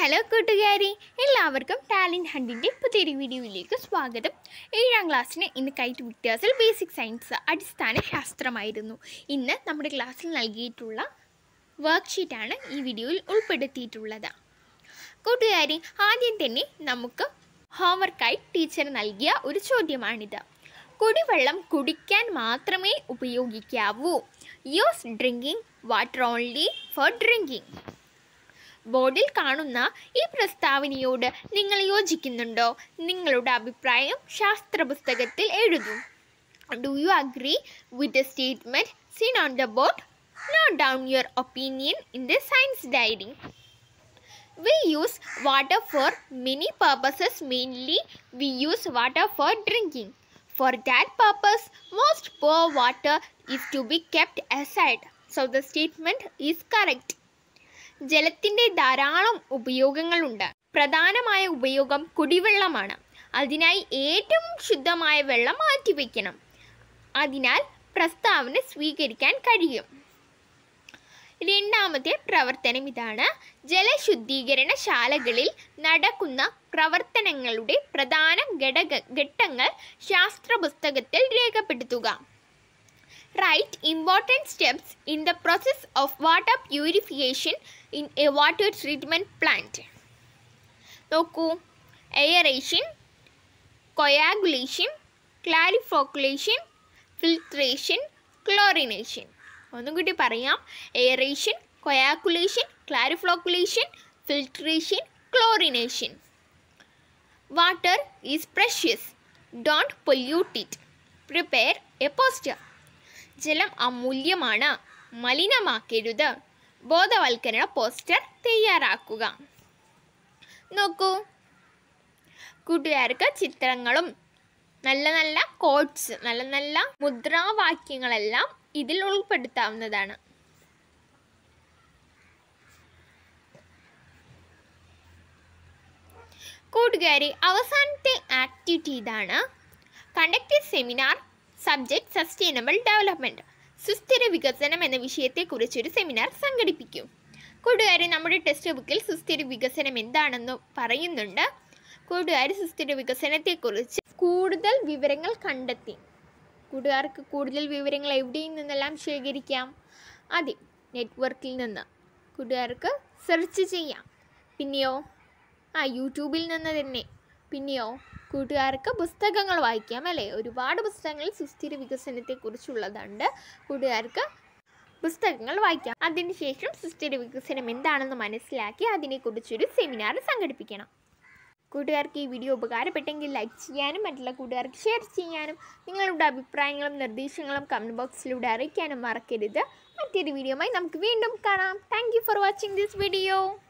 Hello കൂട്ടുകാരി എല്ലാവർക്കും talent ഹണ്ടിൻ്റെ പുതിയൊരു വീഡിയോയിലേക്ക് സ്വാഗതം ഏഴാം ക്ലാസ്സിന് ഇന്ന് കൈറ്റ് വിക്ടേഴ്സിൽ ബേസിക് സയൻസ് അടിസ്ഥാന ശാസ്ത്രമായിരുന്നു ഇന്ന് നമ്മുടെ ക്ലാസ്സിൽ നൽകിയിട്ടുള്ള വർക്ക്ഷീറ്റാണ് ഈ വീഡിയോയിൽ ഉൾപ്പെടുത്തിയിട്ടുള്ളത് കൂട്ടുകാരി ആദ്യം തന്നെ നമുക്ക് ഹോംവർക്കായി ടീച്ചർ നൽകിയ ഒരു ചോദ്യമാണിത് കുടിവെള്ളം കുടിക്കാൻ മാത്രമേ ഉപയോഗിക്കാവൂ use drinking water only for drinking ബോർഡിൽ കാണുന്ന ഈ പ്രസ്താവനയോട് നിങ്ങൾ യോജിക്കുന്നുണ്ടോ നിങ്ങളുടെ അഭിപ്രായം ശാസ്ത്ര പുസ്തകത്തിൽ എഴുതൂ do you agree with the statement seen on the board note down your opinion in the science diary We use water for many purposes, mainly, we use water for drinking. For that purpose, most poor water is to be kept aside. So, the statement is correct. ജലത്തിൻ്റെ ധാരാളം ഉപയോഗങ്ങളുണ്ട് പ്രധാനമായ ഉപയോഗം കുടിവെള്ളമാണ് അതിനായി ഏറ്റവും ശുദ്ധമായ വെള്ളം മാറ്റിവെക്കണം അതിനാൽ പ്രസ്താവന സ്വീകരിക്കാൻ കഴിയും രണ്ടാമത്തെ പ്രവർത്തനം ഇതാണ് ജലശുദ്ധീകരണശാലകളിൽ നടക്കുന്ന പ്രവർത്തനങ്ങളുടെ പ്രധാന ഘടക ഘട്ടങ്ങൾ ശാസ്ത്ര പുസ്തകത്തിൽ രേഖപ്പെടുത്തുക write important steps in the process of water purification in a water treatment plant നോക്കൂ aeration coagulation clariflocculation filtration chlorination ഒന്നും കൂടി പറയാം aeration coagulation clariflocculation filtration chlorination water is precious don't pollute it prepare a poster ജലം അമൂല്യമാണ് മലിനമാക്കരുത് ബോധവൽക്കരണ poster തയ്യാറാക്കുക നോക്കൂ കൂട്ടുകാർക്ക് ചിത്രങ്ങളും നല്ല നല്ല കോട്ട്സ് നല്ല നല്ല മുദ്രാവാക്യങ്ങളെല്ലാം ഇതിൽ ഉൾപ്പെടുത്താവുന്നതാണ് കൂട്ടുകാരി അവസാനത്തെ ആക്ടിവിറ്റി ഇതാണ് conduct seminar subject sustainable development സുസ്ഥിര വികസനം എന്ന വിഷയത്തെക്കുറിച്ചൊരു സെമിനാർ സംഘടിപ്പിക്കും കൂട്ടുകാരി നമ്മുടെ ടെക്സ്റ്റ് ബുക്കിൽ സുസ്ഥിര വികസനം എന്താണെന്ന് പറയുന്നുണ്ട് കൂട്ടുകാരി സുസ്ഥിര വികസനത്തെക്കുറിച്ച് കൂടുതൽ വിവരങ്ങൾ കണ്ടെത്തി കൂട്ടുകാർക്ക് കൂടുതൽ വിവരങ്ങൾ എവിടെ നിന്നെല്ലാം ശേഖരിക്കാം അതെ നെറ്റ്വർക്കിൽ നിന്ന് കൂട്ടുകാർക്ക് സെർച്ച് ചെയ്യാം പിന്നെയോ ആ യൂട്യൂബിൽ നിന്ന് തന്നെ പിന്നെയോ കൂട്ടുകാർക്ക് പുസ്തകങ്ങൾ വായിക്കാം അല്ലേ ഒരുപാട് പുസ്തകങ്ങൾ സുസ്ഥിര വികസനത്തെക്കുറിച്ചുള്ളതുണ്ട് കൂട്ടുകാർക്ക് പുസ്തകങ്ങൾ വായിക്കാം അതിനുശേഷം സുസ്ഥിര വികസനം എന്താണെന്ന് മനസ്സിലാക്കി അതിനെക്കുറിച്ചൊരു സെമിനാർ സംഘടിപ്പിക്കണം കൂട്ടുകാർക്ക് ഈ വീഡിയോ ഉപകാരപ്പെട്ടെങ്കിൽ ലൈക്ക് ചെയ്യാനും മറ്റുള്ള കൂട്ടുകാർക്ക് ഷെയർ ചെയ്യാനും നിങ്ങളുടെ അഭിപ്രായങ്ങളും നിർദ്ദേശങ്ങളും കമൻറ്റ് ബോക്സിലൂടെ അറിയിക്കാനും മറക്കരുത് മറ്റൊരു വീഡിയോയുമായി നമുക്ക് വീണ്ടും കാണാം thank for watching this video